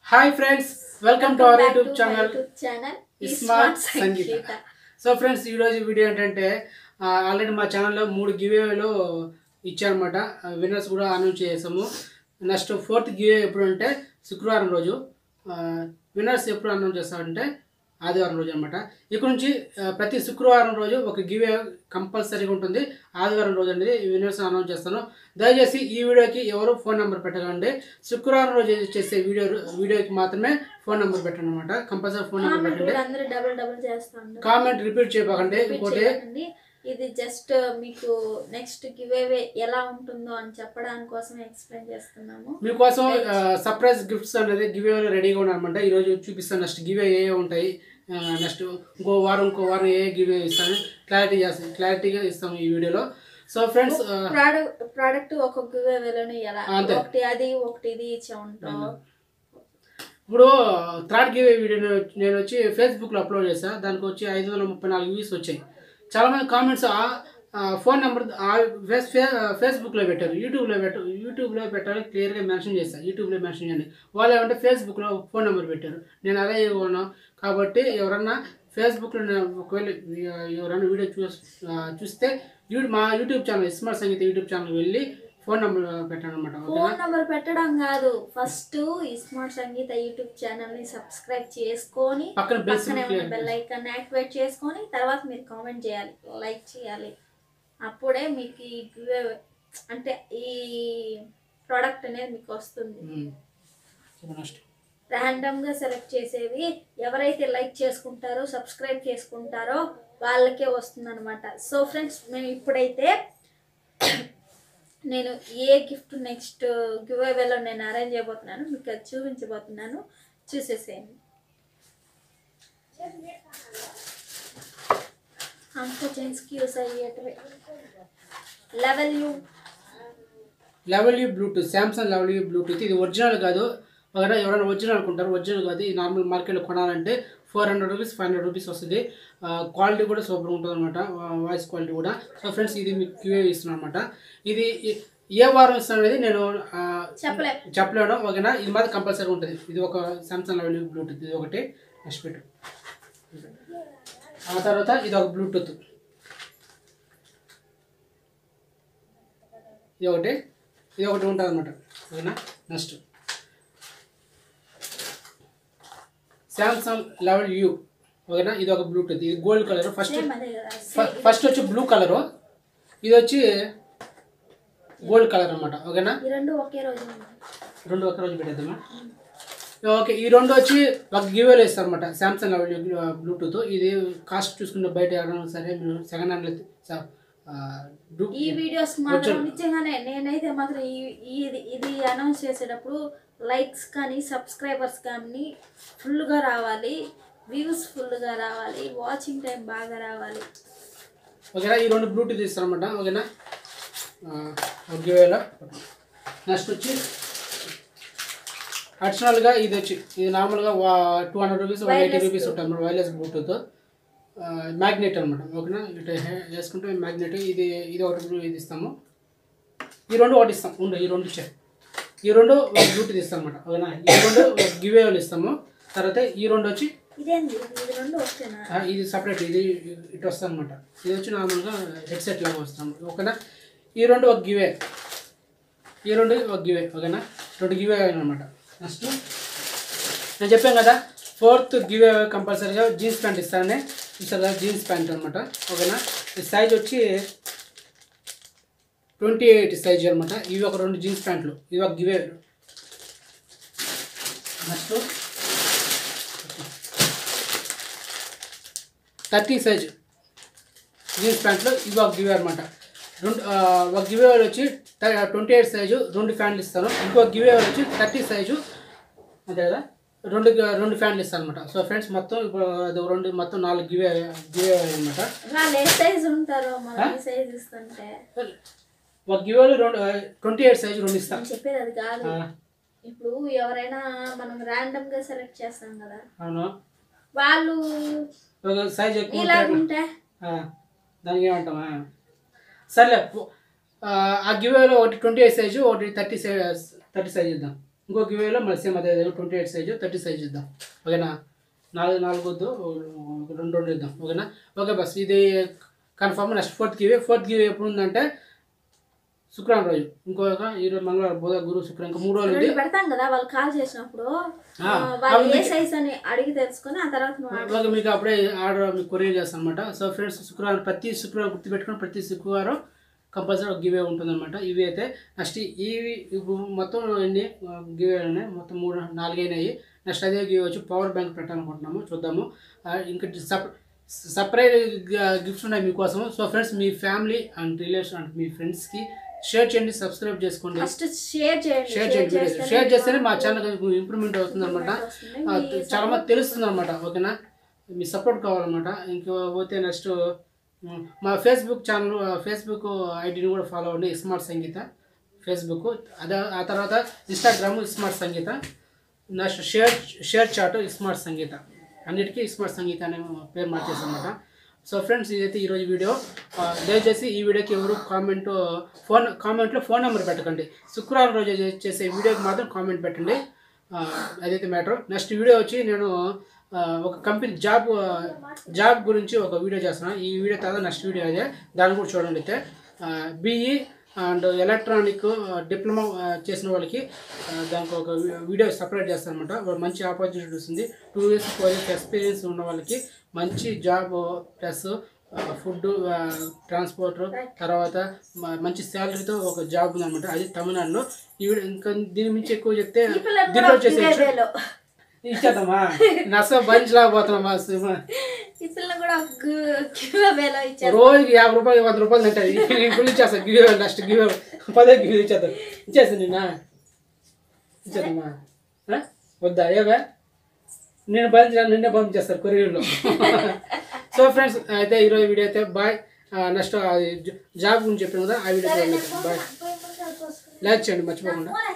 Hi friends welcome to our YouTube channel channel smart Sangeetha so friends ఈరోజు video ఏంటంటే already మా ఛానల్లో మూడు గివేలు ఇచ్చారనమాట విన్నర్స్ కూడా అనౌన్స్ చేసాము నెక్స్ట్ ఫోర్త్ గివే ఎప్పుడు అంటే శుక్రవారం రోజు విన్నర్స్ ఎప్పుడు అనౌన్స్ చేస్తామంటే ఆదివారం రోజు అనమాట ఇక్కడ నుంచి ఆ, ప్రతి శుక్రవారం రోజు ఒక గివే కంపల్సరీగా ఉంటుంది ఆదివారం రోజు అనేది విన్నర్స్ అనౌన్స్ చేస్తాను దయచేసి ఈ వీడియోకి ఎవరు ఫోన్ నెంబర్ పెట్టకండి శుక్రవారం రోజు చేసే వీడియో వీడియోకి మాత్రమే ఫోన్ నెంబర్ పెట్టండి అనమాట కంపల్సరీ ఫోన్ నెంబర్ కామెంట్ పెట్టండి కూడా అందరూ డబుల్ డబుల్ చేస్తాండి కామెంట్ రిపీట్ చేయకండి ఇంకోటి ఇది జస్ట్ మీకు నెక్స్ట్ గివేవే ఎలా ఉంటుందో అని చెప్పడానికి కోసం ఎక్స్ప్లెయిన్ చేస్తున్నాము మీకోసం సర్ప్రైజ్ గిఫ్ట్స్ అనేది గివే రెడీగా ఉన్నారనమాట ఈరోజు చూపిస్తాను నెక్స్ట్ గివే ఏ ఏ ఉంటాయి నెక్స్ట్ ఇంకో వారం ఇంకో వారం ఏ గివే ఇస్తాను క్లారిటీ చేస్తాను క్లారిటీగా ఇస్తాము ఈ వీడియోలో సో ఫ్రెండ్స్ ప్రోడక్ట్ ప్రోడక్ట్ ఒక్కొక్క గివేవేలోనే ఎలా అంతే. ఒకటి అది ఒకటి ఇది ఇచ్చే ఉంటాం ఇప్పుడు థర్డ్ గివే వీడియో నేను వచ్చి ఫేస్బుక్లో అప్లోడ్ చేశాను దానికి వచ్చి ఐదు వందల ముప్పై నాలుగు వ్యూస్ వచ్చాయి చాలామంది కామెంట్స్ ఫోన్ నెంబర్ ఫేస్ ఫేస్బుక్లో పెట్టారు యూట్యూబ్లో పెట్టారు యూట్యూబ్లో పెట్టాలని క్లియర్గా మెన్షన్ చేశాను యూట్యూబ్లో మెన్షన్ చేయండి వాళ్ళు ఏమంటే ఫేస్బుక్లో ఫోన్ నెంబర్ పెట్టారు నేను అదే ఉన్నాను కాబట్టి ఎవరన్నా ఫేస్బుక్లో నేను ఒకవేళ ఎవరైనా వీడియో చూస్ ఆ, చూస్తే యూ మా YouTube channel smart Sangeetha YouTube channel వెళ్ళి ఫోన్ నెంబర్ పెట్టాను అనమాట ఓకేనా ఫోన్ నంబర్ పెట్టడం కాదు ఫస్ట్ ఈ స్మార్ట్ సంగీత యూట్యూబ్ ఛానల్ ని సబ్స్క్రైబ్ చేసుకొని పక్కన బెల్ పక్కనే ఉన్న సింబల్ బెల్ ఐకాన్ యాక్టివేట్ చేసుకొని తర్వాత మీరు కామెంట్ చేయాలి లైక్ చేయాలి అప్పుడే మీకు ఈ giveaway అంటే ఈ ప్రోడక్ట్ అనేది మీకు వస్తుంది నెక్స్ట్ ర్యాండమ్ గా సెలెక్ట్ చేసేవి ఎవరైతే లైక్ చేసుకుంటారో సబ్స్క్రైబ్ చేసుకుంటారో వాళ్ళకే వస్తుంది అనమాట సో ఫ్రెండ్స్ మేము ఇప్పుడైతే నేను ఏ గిఫ్ట్ నెక్స్ట్ గివ్ అవేలో నేను అరేంజ్ చేయబోతున్నాను మీకు అది చూపించబోతున్నాను చూసేసేయండి हमको जेंट्स की use level U level U Bluetooth Samsung level U Bluetooth ఇది ఒరిజినల్ కాదు ఒకవేళ ఎవరైనా ఒరిజినల్ అనుకుంటారు ఒరిజినల్ కాదు ఈ నార్మల్ మార్కెట్లో కొనాలంటే four hundred rupees five hundred rupees వస్తుంది క్వాలిటీ కూడా సూపర్ ఉంటుంది అనమాట వాయిస్ క్వాలిటీ కూడా సో ఫ్రెండ్స్ ఇది మీకు క్యూఏ ఇస్తున్నాను అనమాట ఇది ఏ- ఏ వారం ఇస్తాను అనేది నేను ఆ, చెప్పలేం చెప్పలేను ఓకేనా ఇది మాత్రం కంపల్సరీ ఉంటుంది ఇది ఒక సామ్సంగ్ లెవెల్ బ్లూటూత్ ఇది ఒకటి నెక్స్ట్ పెట్టు ఆ తర్వాత ఇది ఒక బ్లూటూత్ ఇది ఒకటి ఇది ఒకటి ఉంటుంది అనమాట ఓకేనా నెక్స్ట్ శాంసంగ్ లెవెల్ యూ ఓకేనా ఇది ఒక బ్లూటూత్ ఇది గోల్డ్ కలర్ ఫస్ట్ సేమ్ అదే కదా ఫ- ఫస్ట్ వచ్చి బ్లూ కలరు ఇది వచ్చి గోల్డ్ కలర్ అనమాట ఓకేనా ఈ రెండు ఒకే రోజు ఉన్నాయి. రెండు ఒక రోజు పెట్టేద్దామా ఓకే ఈ రెండు వచ్చి ఒక గివేలు ఇస్తారు అనమాట శాంసంగ్ బ్లూటూత్ ఇది కాస్ట్ చూసుకుంటే బయట ఎవరైనా సరే మీరు సెకండ్ హ్యాండ్లో ఈ వీడియోస్ మాత్రం నిజంగానే నేనైతే మాత్రం ఈ ఇది ఇది అనౌన్స్ చేసేటప్పుడు లైక్స్ కానీ సబ్స్క్రైబర్స్ కానీ ఫుల్గా రావాలి వ్యూస్ ఫుల్గా రావాలి వాచింగ్ టైం బాగా రావాలి ఓకేనా ఈ రెండు బ్లూటూత్ ఇస్తారు అనమాట ఓకేనా ఒక గివేలో నెక్స్ట్ వచ్చి అడిషనల్గా ఇది వచ్చి ఇది నార్మల్గా two hundred rupees one eighty rupees ఉంటుంది అనమాట వైర్లెస్ బ్లూటూత్ మ్యాగ్నెట్ అనమాట ఓకేనా ఇటు హే- వేసుకుంటే మ్యాగ్నెట్ ఇది ఇది ఒకటి బ్లూ- ఇది ఇస్తాము ఈ రెండు ఒకటి ఇస్తాం ఉండు ఈ రెండు ఇచ్చే ఈ రెండు ఒక బ్లూటూత్ ఇస్తాం అనమాట ఓకేనా ఈ రెండు గివేలు ఇస్తాము తర్వాత ఈ రెండు వచ్చి ఇదేంది ఇది రెండు ఓకేనా ఆ, ఇది సపరేట్ ఇది ఇటు వస్తుంది అనమాట ఇది వచ్చి నార్మల్గా హెడ్సెట్ లాగా వస్తాం ఓకేనా ఈ రెండు ఒక గివే ఈ రెండు ఒక గివే ఓకేనా రెండు గివే అనమాట నెక్స్ట్ నేను చెప్పాను కదా ఫోర్త్ గివే కంపల్సరీగా జీన్స్ ప్యాంట్ ఇస్తానని ఇస్తారు కదా జీన్స్ ప్యాంట్ అనమాట ఓకేనా ఈ సైజ్ వచ్చి ట్వంటీ ఎయిట్ సైజ్ అనమాట ఇవి ఒక రెండు జీన్స్ ప్యాంట్లు ఇవి ఒక giveaway next thirty size jeans ప్యాంట్లు ఇవి ఒక గివే అనమాట రెండు ఆ, ఒక గివే వచ్చి ట్వంటీ ఎయిట్ సైజు రెండు ఫ్యాంట్లు ఇస్తాను ఇంకో గివే వచ్చి థర్టీ సైజు అంతే కదా రెండు రెండు ఫ్యాంట్లు ఇస్తాను అనమాట సో ఫ్రెండ్స్ మొత్తం ఇప్పుడు అది రెండు మొత్తం నాలుగు గివే గివే అనమాట వాళ్ళు ఏ సైజ్ ఉంటారో మనం ఈ సైజ్ ఇస్తుంటే ఒక గివేలు రెండు ట్వంటీ ఎయిట్ సైజు రెండు ఇస్తాను నేను చెప్పేది అది కాదు ఇప్పుడు ఎవరైనా మనం ర్యాండమ్ గా సెలెక్ట్ చేస్తాం కదా అవును వాళ్ళు ఒక సైజ్ ఎక్కువ ఉంటే- ఇలాగుంటే ఆ, దానికి ఏమంటామా సర్లే పో- ఆ, ఆ గివేలో ఒకటి ట్వంటీ ఎయిట్ సైజు ఒకటి థర్టీ సైజ్ థర్టీ సైజ్ ఇద్దాం ఇంకో గివేలో మళ్ళీ సేమ్ అదే twenty eight size thirty size ఇద్దాం ఓకేనా నాలుగు నాలుగు వద్దు ఒక రెండు రెండు ఇద్దాం ఓకేనా ఓకే బస్ ఇది confirm next fourth giveaway fourth giveaway ఎప్పుడు ఉందంటే శుక్రవారం రోజు ఇంకొక ఈరోజు మంగళవారం బుధ గురు శుక్రవారం ఇంకా మూడు రోజులు ఉంది రెండు పెడతాం కదా వాళ్ళు కాల్ చేసినప్పుడు ఆ, ఆ, వాళ్ళు అవి ఏ మీకు- సైజ్ అని అడిగి తెలుసుకొని ఆ తర్వాత నువ్వు ఆర్డర్ ఓకే మీకు అప్పుడే ఆర్డర్ మీకు కొరియర్ చేస్తాను అనమాట సో ఫ్రెండ్స్ శుక్రవారం ప్రతి శుక్రవారం గుర్తుపెట్టుకుని ప్రతి శుక్రవారం కంపల్సరీ ఒక గివే ఉంటుందన్నమాట ఇవి అయితే నెక్స్ట్ ఇవి ఇప్పుడు మొత్తం ఎన్ని గివే ఉన్నాయి మొత్తం మూడు నాలుగైనాయి నెక్స్ట్ అదే గివే వచ్చి పవర్ బ్యాంక్ పెట్టాలనుకుంటున్నాము చూద్దాము ఆ, ఇంకా సప్ సపరేట్ గిఫ్ట్స్ ఉన్నాయి మీకోసం సో ఫ్రెండ్స్ మీ ఫ్యామిలీ అండ్ రిలేషన్ అండ్ మీ ఫ్రెండ్స్కి షేర్ చేయండి సబ్స్క్రైబ్ చేసుకోండి ఫస్ట్ షేర్ చేయండి షేర్ చేయండి వీడియోస్ షేర్ చేస్తేనే మా ఛానల్ ఇంప్రూవ్మెంట్ అవుతుంది అనమాట చాలా మంది తెలుస్తుంది అనమాట ఓకేనా మీ సపోర్ట్ కావాలన్నమాట ఇంకా పోతే నెక్స్ట్ మా ఫేస్బుక్ ఛానల్ ఫేస్బుక్ ఐడిని కూడా ఫాలో అవ్వండి స్మార్ట్ సంగీత ఫేస్బుక్ అదే ఆ తర్వాత Instagram smart Sangeetha next share ShareChat smart Sangeetha అన్నిటికీ స్మార్ట్ సంగీత అనే పేరు మార్చేసాం అనమాట సో ఫ్రెండ్స్ ఇదైతే ఈరోజు వీడియో ఆ, దయచేసి ఈ వీడియోకి ఎవరు కామెంట్ ఫోన్ కామెంట్లో ఫోన్ నెంబర్ పెట్టకండి శుక్రవారం రోజు చే- చేసే వీడియోకి మాత్రం కామెంట్ పెట్టండి ఆ, అదైతే మ్యాటర్ నెక్స్ట్ వీడియో వచ్చి నేను ఆ, ఒక కంపెనీ జాబ్ జాబ్ గురించి ఒక వీడియో చేస్తున్నాను ఈ వీడియో తర్వాత నెక్స్ట్ వీడియో అదే దాన్ని కూడా చూడండి అయితే బీఈ అండ్ ఎలక్ట్రానిక్ డిప్లొమా చేసిన వాళ్ళకి ఆ, దానికి ఒక వీ- వీడియో సపరేట్ చేస్తాను అనమాట మంచి ఆపర్చునిటీ వస్తుంది two years four years experience ఉన్న వాళ్ళకి మంచి జాబ్ ప్లస్ ఫుడ్ ట్రాన్స్పోర్ట్ తర్వాత మ- మంచి శాలరీతో ఒక జాబ్ ఉందన్నమాట అది తమిళనాడులో ఈ వీడియో ఇంకా దీని మించి ఎక్కువ చెప్తే దీంట్లో వచ్చేసేయచ్చు వేలో ఇచ్చేద్దామా నస బంచ్ లాగపోతున్నామా సినిమా ఈ పిల్ల కూడా గివ్ వేలో ఇచ్చారు రోజుకి యాభై రూపాయలు వంద రూపాయలు తింటుంది ఇప్పుడు ఇచ్చేస్తా గివ్ నెక్స్ట్ గివ్ పదే గివ్ ఇచ్చేద్దాం ఇచ్చేస్తా నిన్న ఇచ్చేద్దామా ఆ? వద్దా ఏవే నేను బంద్ నిన్నే పంపించేస్తారు కొరియర్లో సో ఫ్రెండ్స్ అయితే ఈరోజు వీడియో అయితే బాయ్ నెక్స్ట్ జాబ్ గురించి చెప్పాను కదా ఆ వీడియో బాయ్ లైక్ చేయండి మర్చిపోకుండా